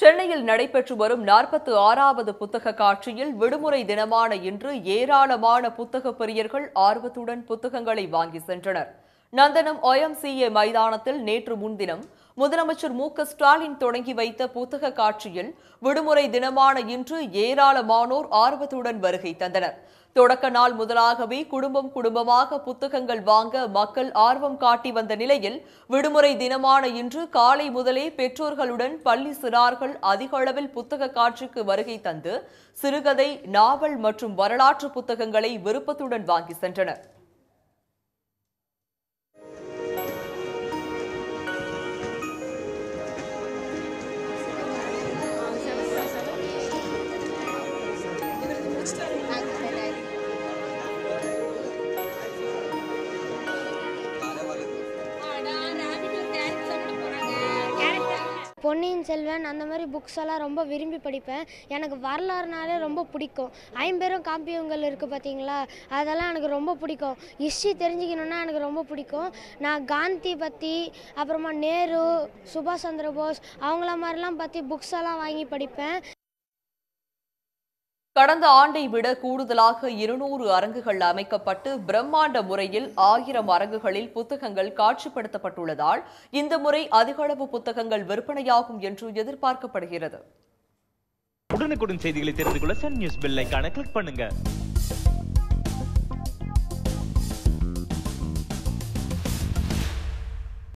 சென்னையில் நடைபெற்று வரும் நாற்பத்தி ஆறாவது புத்தக காட்சியில் விடுமுறை தினமான இன்று ஏராளமான புத்தக பிரியர்கள் ஆர்வத்துடன் புத்தகங்களை வாங்கி சென்றனர் நந்தனம் ஒயம்சிஏ மைதானத்தில் நேற்று முன்தினம் முதலமைச்சர் மு க ஸ்டாலின் தொடங்கி வைத்த புத்தக காட்சியில் விடுமுறை தினமான இன்று ஏராளமானோர் ஆர்வத்துடன் வருகை தந்தனர் தொடக்க நாள் முதலாகவே குடும்பம் குடும்பமாக புத்தகங்கள் வாங்க மக்கள் ஆர்வம் காட்டி வந்த நிலையில் விடுமுறை தினமான இன்று காலை முதலே பெற்றோர்களுடன் பள்ளி சிறார்கள் அதிக அளவில் புத்தக காட்சிக்கு வருகை தந்து சிறுகதை நாவல் மற்றும் வரலாற்று புத்தகங்களை விருப்பத்துடன் வாங்கி சென்றனர் பொன்னியின் செல்வன் அந்த மாதிரி புக்ஸ் எல்லாம் ரொம்ப விரும்பி படிப்பேன் எனக்கு வரலாறுனாலே ரொம்ப பிடிக்கும் ஐம்பெரும் காப்பியங்கள் இருக்குது பார்த்தீங்களா அதெல்லாம் எனக்கு ரொம்ப பிடிக்கும் ஹிஸ்ட்ரி தெரிஞ்சுக்கணுன்னா எனக்கு ரொம்ப பிடிக்கும் நான் காந்தி பற்றி அப்புறமா நேரு சுபாஷ் சந்திர போஸ் அவங்கள மாதிரிலாம் பற்றி புக்ஸ் எல்லாம் வாங்கி படிப்பேன் கடந்த ஆண்டை விட கூடுதலாக இருநூறு அரங்குகள் அமைக்கப்பட்டு பிரம்மாண்ட முறையில் ஆயிரம் அரங்குகளில் புத்தகங்கள் காட்சிப்படுத்தப்பட்டுள்ளதால் இந்த முறை அதிகளவு புத்தகங்கள் விற்பனையாகும் என்று எதிர்பார்க்கப்படுகிறது உடனுக்குடன் செய்திகளை தெரிந்து கொள்ள சன் நியூஸ் பெல் ஐகானை கிளிக் பண்ணுங்க